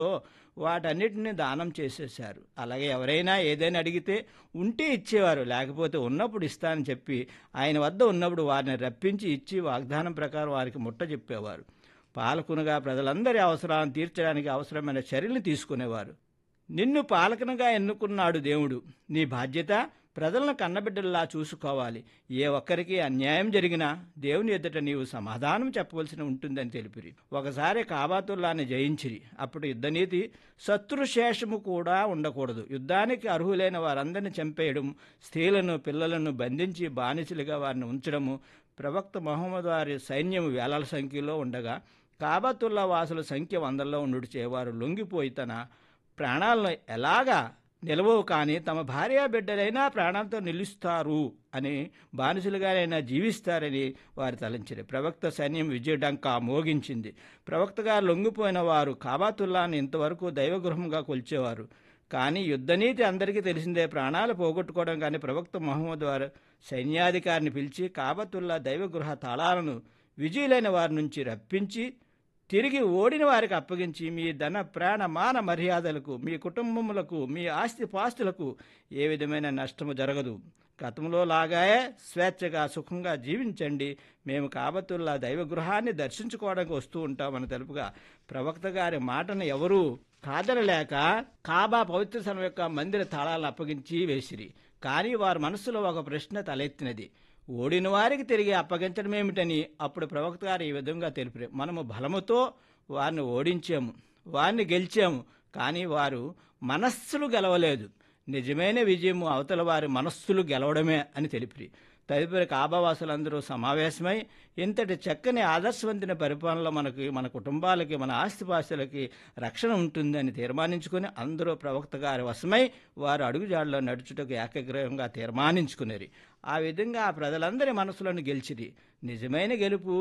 వాటన్నిటిని దానం చేసేశారు అలాగే ఎవరైనా ఏదైనా అడిగితే ఉంటే ఇచ్చేవారు లేకపోతే ఉన్నప్పుడు ఇస్తానని చెప్పి ఆయన వద్ద ఉన్నప్పుడు వారిని రప్పించి ఇచ్చి వాగ్దానం ప్రకారం వారికి ముట్ట చెప్పేవారు పాలకునుగా ప్రజలందరి అవసరాలను తీర్చడానికి అవసరమైన చర్యలు తీసుకునేవారు నిన్ను పాలకనుగా ఎన్నుకున్నాడు దేవుడు నీ బాధ్యత ప్రజలను కన్నబిడ్డల్లా చూసుకోవాలి ఏ ఒక్కరికి అన్యాయం జరిగినా దేవుని ఎదుట నీవు సమాధానం చెప్పవలసి ఉంటుందని తెలిపిరి ఒకసారి కాబాతుల్లాని జయించిరి అప్పుడు యుద్ధనీతి శత్రుశేషము కూడా ఉండకూడదు యుద్ధానికి అర్హులైన వారందరిని చంపేయడం స్త్రీలను పిల్లలను బంధించి బానిసలుగా వారిని ఉంచడము ప్రవక్త మహమ్మద్ వారి సైన్యం వేలాల సంఖ్యలో ఉండగా కాబాతుల్లా వాసుల సంఖ్య వందల్లో ఉండుడు చేవారు లొంగిపోయి తన ప్రాణాలను ఎలాగా నిలవవు కానీ తమ భార్య బిడ్డలైనా ప్రాణాలతో నిలుస్తారు అని బానిసలుగానైనా జీవిస్తారని వారు తలంచారు ప్రవక్త సైన్యం విజయడంకా మోగించింది ప్రవక్తగా లొంగిపోయిన వారు కాబాతుల్లాని ఇంతవరకు దైవగృహంగా కొల్చేవారు కానీ యుద్ధనీతి అందరికీ తెలిసిందే ప్రాణాలు పోగొట్టుకోవడం కానీ ప్రవక్త మహమ్మద్ వారు సైన్యాధికారిని పిలిచి కాబతుల్లా దైవగృహ తాళాలను విజయులైన వారి నుంచి రప్పించి తిరిగి ఓడిన వారికి అప్పగించి మీ ధన ప్రాణ మాన మర్యాదలకు మీ కుటుంబములకు మీ ఆస్తి పాస్తులకు ఏ విధమైన నష్టము జరగదు గతంలో లాగాయే స్వేచ్ఛగా సుఖంగా జీవించండి మేము కాబతుల్లా దైవగృహాన్ని దర్శించుకోవడానికి వస్తూ ఉంటామని తెలుపుగా ప్రవక్త గారి మాటను ఎవరూ కాదనలేక కాబా పవిత్ర స్థలం యొక్క మందిర తాళాలను అప్పగించి వేసిరి కానీ వారి మనస్సులో ఒక ప్రశ్న తలెత్తినది ఓడిన వారికి తిరిగి అప్పగించడం ఏమిటని అప్పుడు ప్రవక్త గారు ఈ విధంగా తెలిపారు మనము బలముతో వారిని ఓడించాము వారిని గెలిచాము కానీ వారు మనస్సులు గెలవలేదు నిజమైన విజయము అవతల వారి మనస్సులు గెలవడమే అని తెలిపిరి తదుపరి కాబావాసులందరూ సమావేశమై ఇంతటి చక్కని ఆదర్శవంతమైన పరిపాలనలో మనకి మన కుటుంబాలకి మన ఆస్తిపాస్తులకి రక్షణ ఉంటుందని తీర్మానించుకుని అందరూ ప్రవక్త గారి వశమై వారు అడుగుజాడలో నడుచుటకు ఏకగ్రహంగా తీర్మానించుకునేది ఆ విధంగా ఆ ప్రజలందరి మనసులను గెలిచిది నిజమైన గెలుపు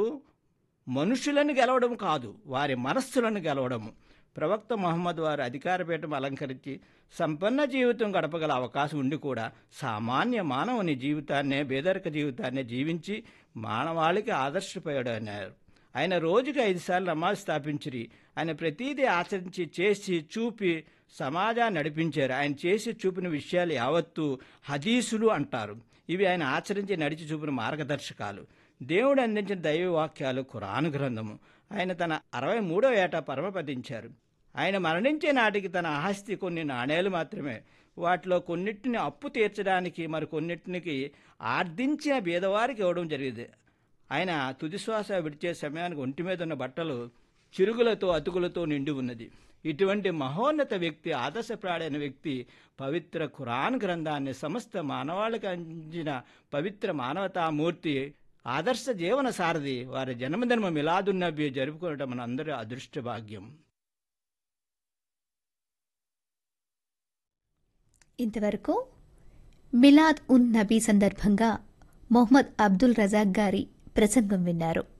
మనుషులను గెలవడం కాదు వారి మనస్సులను గెలవడము ప్రవక్త మహమ్మద్ వారు అధికారపీఠం అలంకరించి సంపన్న జీవితం గడపగల అవకాశం ఉండి కూడా సామాన్య మానవుని జీవితాన్నే బేదరిక జీవితాన్నే జీవించి మానవాళికి ఆదర్శపోయాడన్నారు ఆయన రోజుకి ఐదు సార్లు నమాజ్ స్థాపించిరి ఆయన ప్రతీదీ ఆచరించి చేసి చూపి సమాజాన్ని నడిపించారు ఆయన చేసి చూపిన విషయాలు యావత్తు హదీసులు అంటారు ఇవి ఆయన ఆచరించి నడిచి చూపిన మార్గదర్శకాలు దేవుడు అందించిన దైవ వాక్యాలు ఖురాను గ్రంథము ఆయన తన అరవై మూడో ఏట పరమపదించారు ఆయన మరణించే నాటికి తన ఆస్తి కొన్ని నాణేలు మాత్రమే వాటిలో కొన్నిటిని అప్పు తీర్చడానికి మరి కొన్నిటికి ఆర్దించిన బీదవారికి ఇవ్వడం జరిగింది ఆయన తుదిశ్వాస విడిచే సమయానికి ఒంటి మీద ఉన్న బట్టలు చిరుగులతో అతుకులతో నిండి ఉన్నది ఇటువంటి మహోన్నత వ్యక్తి ఆదర్శప్రాడైన వ్యక్తి పవిత్ర ఖురాన్ గ్రంథాన్ని సమస్త మానవాళికి అందించిన పవిత్ర మానవతామూర్తి ఆదర్శ జీవన సారథి వారి జన్మదిన మిలాదున్నబి జరుపుకోవడం మన అందరి అదృష్ట భాగ్యం ఇంతవరకు మిలాద్ ఉన్ నబీ సందర్భంగా మొహమ్మద్ అబ్దుల్ రజాక్ గారి ప్రసంగం విన్నారు